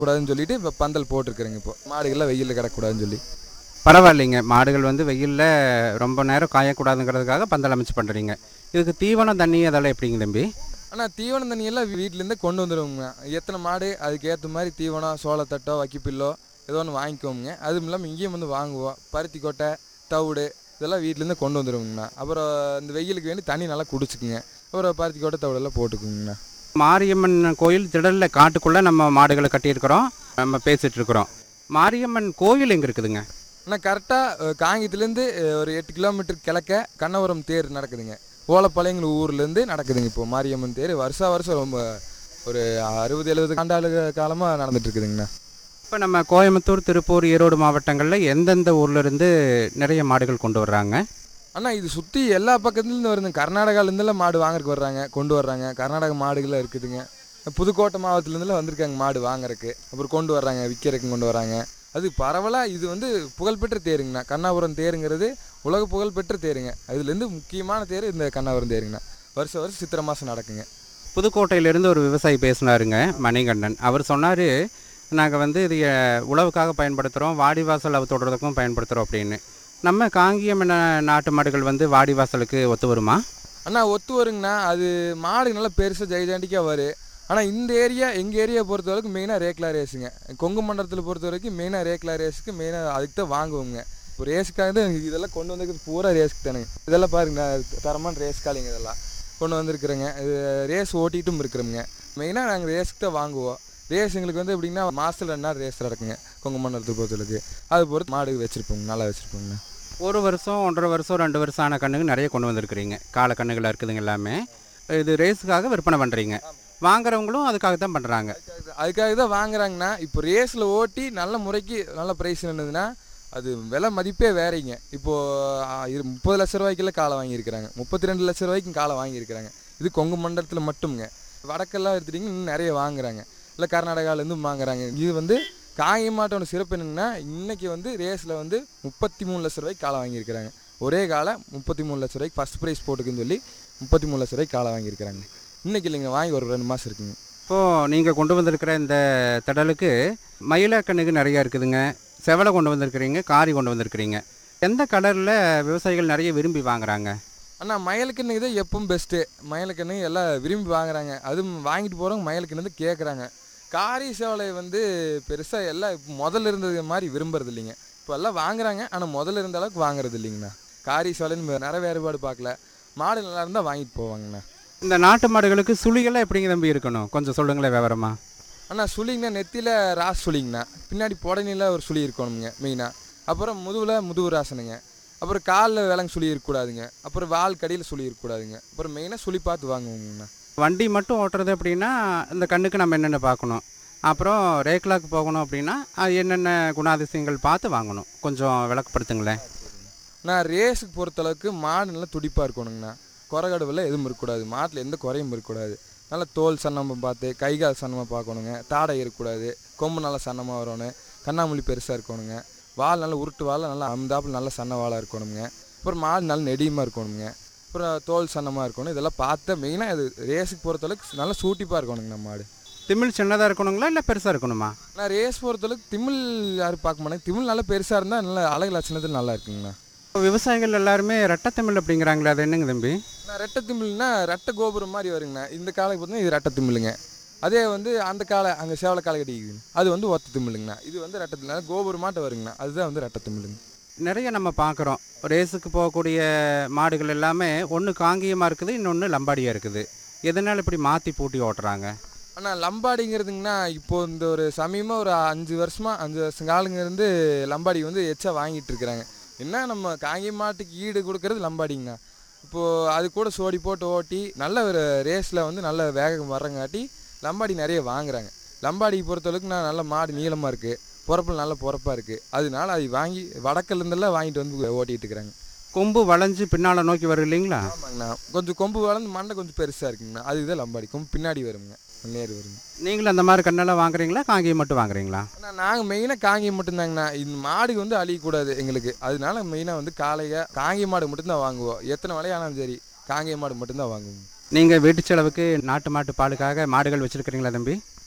கூடாதுன்னு சொல்லிட்டு இப்போ பந்தல் போட்டிருக்கிறேங்க இப்போ மாடுகள்லாம் வெயிலில் கிடக்கூடாதுன்னு சொல்லி பரவாயில்லைங்க மாடுகள் வந்து வெயிலில் ரொம்ப நேரம் காயக்கூடாதுங்கிறதுக்காக பந்தல் அமைச்சு பண்ணுறீங்க இதுக்கு தீவனம் தண்ணி அதெல்லாம் எப்படிங்க தம்பி ஆனால் தீவனம் தண்ணியெல்லாம் வீட்டிலேருந்தே கொண்டு வந்துடுவோங்க எத்தனை மாடு அதுக்கு ஏற்ற மாதிரி தீவனம் சோளத்தட்டோ வக்கிப்பில்லோ ஏதோ ஒன்று வாங்கிக்குவோங்க அதுவும் இல்லாமல் இங்கேயும் வந்து வாங்குவோம் பருத்தி கொட்டை தவிடு இதெல்லாம் வீட்டிலேருந்து கொண்டு வந்துடுவோங்கண்ணா அப்புறம் இந்த வெயிலுக்கு வேண்டி தண்ணி நல்லா குடிச்சுக்குங்க அப்புறம் பருத்தி கொட்டை தவிடெல்லாம் போட்டுக்குங்கண்ணா மாரியம்மன் கோயில் திடலில் காட்டுக்குள்ளே நம்ம மாடுகளை கட்டியிருக்கிறோம் நம்ம பேசிகிட்டு இருக்கிறோம் மாரியம்மன் கோயில் எங்கே இருக்குதுங்க ஆனால் கரெக்டாக காங்கியத்துலேருந்து ஒரு எட்டு கிலோமீட்டர் கிழக்க கண்ணபுரம் தேர் நடக்குதுங்க ஓலப்பாளையங்கிற ஊர்லேருந்து நடக்குதுங்க இப்போ மாரியம்மன் தேர் வருஷா வருஷம் ரொம்ப ஒரு அறுபது எழுபது ஆண்டாளு காலமாக நடந்துட்டு இருக்குதுங்கண்ணா இப்போ நம்ம கோயம்புத்தூர் திருப்பூர் ஈரோடு மாவட்டங்களில் எந்தெந்த ஊர்ல இருந்து நிறைய மாடுகள் கொண்டு வர்றாங்க அண்ணா இது சுற்றி எல்லா பக்கத்துலேருந்து வருதுங்க கர்நாடகாலேருந்துலாம் மாடு வாங்குறதுக்கு வர்றாங்க கொண்டு வர்றாங்க கர்நாடக மாடுகள்லாம் இருக்குதுங்க புதுக்கோட்டை மாவட்டத்துலேருந்துலாம் வந்திருக்காங்க மாடு வாங்குறதுக்கு அப்புறம் கொண்டு வர்றாங்க விற்கிறதுக்கு கொண்டு வர்றாங்க அது பரவலாக இது வந்து புகழ்பெற்ற தேருங்கண்ணா கண்ணாபுரம் தேருங்கிறது உலக புகழ்பெற்ற தேருங்க அதுலேருந்து முக்கியமான தேர் இந்த கண்ணாபுரம் தேருங்கண்ணா வருஷம் வருஷம் சித்திரை மாதம் நடக்குங்க புதுக்கோட்டையிலேருந்து ஒரு விவசாயி பேசினாருங்க மணிகண்டன் அவர் சொன்னார் நாங்கள் வந்து இது அஹ், உழவுக்காக பயன்படுத்துகிறோம் வாடிவாசல் அவ தொடுறதுக்கும் பயன்படுத்துகிறோம் அப்படின்னு நம்ம காங்கியம் நா- நாட்டு மாடுகள் வந்து வாடிவாசலுக்கு ஒத்து வருமா அண்ணா ஒத்து வருங்கண்ணா அது மாடு நல்லா பெருசாக ஜெய்ஜாண்டிக்காக வரும் ஆனால் இந்த ஏரியா எங்கள் ஏரியா பொறுத்த வரைக்கும் மெயினாக ரேக்லா ரேஸுங்க கொங்கு மண்டலத்தில் பொறுத்த வரைக்கும் மெயினாக ரேக்லா ரேஸுக்கு மெயினாக அதுக்கு தான் வாங்குவோங்க இப்போ ரேஸுக்காக தான் இதெல்லாம் கொண்டு வந்திருக்கிறது பூரா ரேஸுக்கு தானுங்க இதெல்லாம் பாருங்க தரமான ரேஸ் காலிங்க இதெல்லாம் கொண்டு வந்திருக்கிறேங்க இது ரேஸ் ஓட்டிட்டும் இருக்கிறோங்க மெயினாக நாங்கள் ரேஸுக்கு தான் வாங்குவோம் ரேஸ் எங்களுக்கு வந்து எப்படின்னா மாதத்தில் ரெண்டு நாள் ரேஸ் நடக்குங்க கொங்கு மண்டலத்தை பொறுத்தளவுக்கு அது பொறுத்து மாடு வச்சுருப்போங்க நல்லா வச்சுருப்போங்க ஒரு வருஷம் ஒன்றரை வருஷம் ரெண்டு வருஷம் ஆன கண்ணுங்க நிறைய கொண்டு வந்திருக்கிறீங்க கால கண்ணுகளாக இருக்குதுங்க எல்லாமே இது ரேஸுக்காக விற்பனை பண்ணுறீங்க வாங்குறவங்களும் அதுக்காக தான் பண்ணுறாங்க அதுக்காக தான் வாங்குறாங்கன்னா இப்போ ரேஸில் ஓட்டி நல்ல முறைக்கு நல்ல ப்ரைஸ் என்னதுன்னா அது விலை மதிப்பே வேறீங்க இப்போது முப்பது லட்ச ரூபாய்க்குள்ள காலை வாங்கியிருக்கிறாங்க முப்பத்தி ரெண்டு லட்ச ரூபாய்க்கும் காலை வாங்கியிருக்கிறாங்க இது கொங்கு மண்டலத்தில் மட்டும்ங்க வடக்கெல்லாம் எடுத்துட்டிங்கன்னா இன்னும் நிறைய வாங்குறாங்க இல்லை கர்நாடகாவிலேருந்து வாங்குறாங்க இது வந்து காயமாட்டோட சிறப்பு என்னென்னா இன்னைக்கு வந்து ரேஸில் வந்து முப்பத்தி மூணு லட்ச ரூபாய்க்கு காலை வாங்கியிருக்கிறாங்க ஒரே காலை முப்பத்தி மூணு லட்ச ரூபாய்க்கு ஃபஸ்ட் ப்ரைஸ் போட்டுக்குன்னு சொல்லி முப்பத்தி மூணு லட்ச ரூபாய்க்கு காலை வாங்கியிருக்கிறாங்க இன்னைக்கு இல்லைங்க வாங்கி ஒரு ரெண்டு மாதம் இருக்குங்க இப்போது நீங்கள் கொண்டு வந்திருக்கிற இந்த திடலுக்கு மயிலக்கண்ணுக்கு நிறையா இருக்குதுங்க செவலை கொண்டு வந்திருக்கிறீங்க காரி கொண்டு வந்திருக்கிறீங்க எந்த கலரில் விவசாயிகள் நிறைய விரும்பி வாங்குறாங்க அண்ணா மயிலுக்கண்ணு தான் எப்பவும் பெஸ்ட்டு மயிலுக்கண்ணு எல்லாம் விரும்பி வாங்குறாங்க அதுவும் வாங்கிட்டு போகிறவங்க மயிலுக்கண்ணு வந்து கேட்குறாங்க காரி சேவலை வந்து பெருசாக எல்லாம் இப்ப முதல்ல இருந்தது மாதிரி விரும்புறது இல்லைங்க இப்போ எல்லாம் வாங்குறாங்க ஆனால் முதல்ல இருந்த அளவுக்கு வாங்குறது இல்லைங்கண்ணா காரி சேவலைன்னு நிறைய வேறுபாடு பார்க்கல மாடு நல்லா இருந்தால் வாங்கிட்டு போவாங்கண்ணா இந்த நாட்டு மாடுகளுக்கு சுழிகள்லாம் எப்படிங்க தம்பி இருக்கணும் கொஞ்சம் சொல்லுங்களேன் விவரமா அண்ணா சுழிங்கண்ணா நெத்தியில் ராஸ் சுழிங்கண்ணா பின்னாடி புடனியில் ஒரு சுழி இருக்கணுங்க மெயினாக அப்புறம் முதுகில் முதுகு ராசனுங்க அப்புறம் காலில் விலங்கு சுழி இருக்கக்கூடாதுங்க அப்புறம் வால் கடியில் சுழி இருக்கக்கூடாதுங்க அப்புறம் மெயினாக சுழி பார்த்து வாங்குவோங்கண்ணா வண்டி மட்டும் ஓட்டுறது அப்படின்னா இந்த கண்ணுக்கு நம்ம என்னென்ன பார்க்கணும் அப்புறம் ரேக்லாக்கு போகணும் அப்படின்னா அது என்னென்ன குணாதிசயங்கள் பார்த்து வாங்கணும் கொஞ்சம் விளக்கப்படுத்துங்களேன் நான் ரேஸுக்கு பொறுத்தளவுக்கு மாடு நல்லா துடிப்பாக இருக்கணுங்கண்ணா குறகடுவில் எதுவும் இருக்கக்கூடாது மாட்டில் எந்த குறையும் இருக்கக்கூடாது நல்லா தோல் சன்னமாக பார்த்து கை கால் சன்னமாக பார்க்கணுங்க தாடை இருக்கக்கூடாது கொம்பு நல்லா சன்னமாக வரணும் கண்ணாமூலி பெருசாக இருக்கணுங்க வால் நல்லா உருட்டு வால் நல்லா அந்தாப்புல நல்ல சன்ன வாலாக இருக்கணுங்க அப்புறம் மாடு நல்ல நெடியமாக இருக்கணுங்க அப்புறம் தோல் சன்னமாக இருக்கணும் இதெல்லாம் பார்த்தா மெயினாக இது ரேஸுக்கு பொறுத்தளவுக்கு நல்லா சூட்டிப்பாக இருக்கணுங்கண்ணா மாடு திமிழ் சின்னதாக இருக்கணுங்களா இல்லை பெருசாக இருக்கணுமா நான் ரேஸ் பொறுத்தளவுக்கு திமிழ் யாரும் பார்க்க மாட்டேங்க திமிழ் நல்லா பெருசாக இருந்தால் நல்லா அழகு லட்சணத்தில் நல்லா இருக்குங்கண்ணா இப்போ விவசாயிகள் எல்லாருமே ரெட்டத்தமிழ் அப்படிங்கிறாங்களே அது என்னங்க தம்பி நான் ரெட்டை திமிழ்னா ரெட்டை கோபுரம் மாதிரி வருங்கண்ணா இந்த காலை பார்த்தீங்கன்னா இது ரெட்டை திமிழுங்க அதே வந்து அந்த காலை அங்கே சேவலை காலை கட்டிக்குதுங்க அது வந்து ஒத்த திமிழுங்கண்ணா இது வந்து ரெட்டை திமிழ் கோபுரமாட்ட வருங்கண்ணா அதுதான் வந்து ரெட்டை திமிழுங்க நிறைய நம்ம பார்க்குறோம் ரேஸுக்கு போகக்கூடிய மாடுகள் எல்லாமே ஒன்று காங்கியமாக இருக்குது இன்னொன்று லம்பாடியாக இருக்குது எதனால் இப்படி மாற்றி பூட்டி ஓட்டுறாங்க ஆனால் லம்பாடிங்கிறதுங்கண்ணா இப்போ இந்த ஒரு சமயமாக ஒரு அஞ்சு வருஷமாக அஞ்சு வருஷம் காலங்க இருந்து லம்பாடி வந்து எச்சா வாங்கிட்டு இருக்கிறாங்க என்ன நம்ம காங்கி மாட்டுக்கு ஈடு கொடுக்கறது லம்பாடிங்கண்ணா இப்போது அது கூட சோடி போட்டு ஓட்டி நல்ல ஒரு ரேஸில் வந்து நல்ல வேகம் வர்றங்காட்டி லம்பாடி நிறைய வாங்குறாங்க லம்பாடி பொறுத்தளவுக்கு நான் நல்ல மாடு நீளமாக இருக்குது பொறப்பில் நல்ல பொறப்பாக இருக்குது அதனால அது வாங்கி வடக்குலேருந்தெல்லாம் வாங்கிட்டு வந்து ஓட்டிகிட்டு இருக்கிறாங்க கொம்பு வளைஞ்சு பின்னால் நோக்கி வரும் இல்லைங்களா ஆமாங்கண்ணா கொஞ்சம் கொம்பு வளர்ந்து மண்டை கொஞ்சம் பெருசாக இருக்குங்கண்ணா அதுதான் லம்பாடி கொம்பு பின்னாடி வருங்க நேர் வருங்க நீங்களும் அந்த மாதிரி கண்ணெல்லாம் வாங்குறீங்களா காங்கியம் மட்டும் வாங்குறீங்களா ஆனால் நாங்கள் மெயினாக காங்கேயம் மட்டும்தாங்கண்ணா இந்த மாடு வந்து அழியக்கூடாது எங்களுக்கு அதனால மெயினாக வந்து காளைய காங்கேய மாடு மட்டும்தான் வாங்குவோம் எத்தனை விலையானாலும் சரி காங்கேய மாடு மட்டும்தான் வாங்குவோம் நீங்கள் வீட்டு செலவுக்கு நாட்டு மாட்டு பாலுக்காக மாடுகள் வச்சுருக்கிறீங்களா தம்பி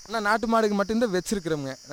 ஆனால் நாட்டு மாடுக்கு மட்டும்தான் வச்சிருக்கிறோமுங்க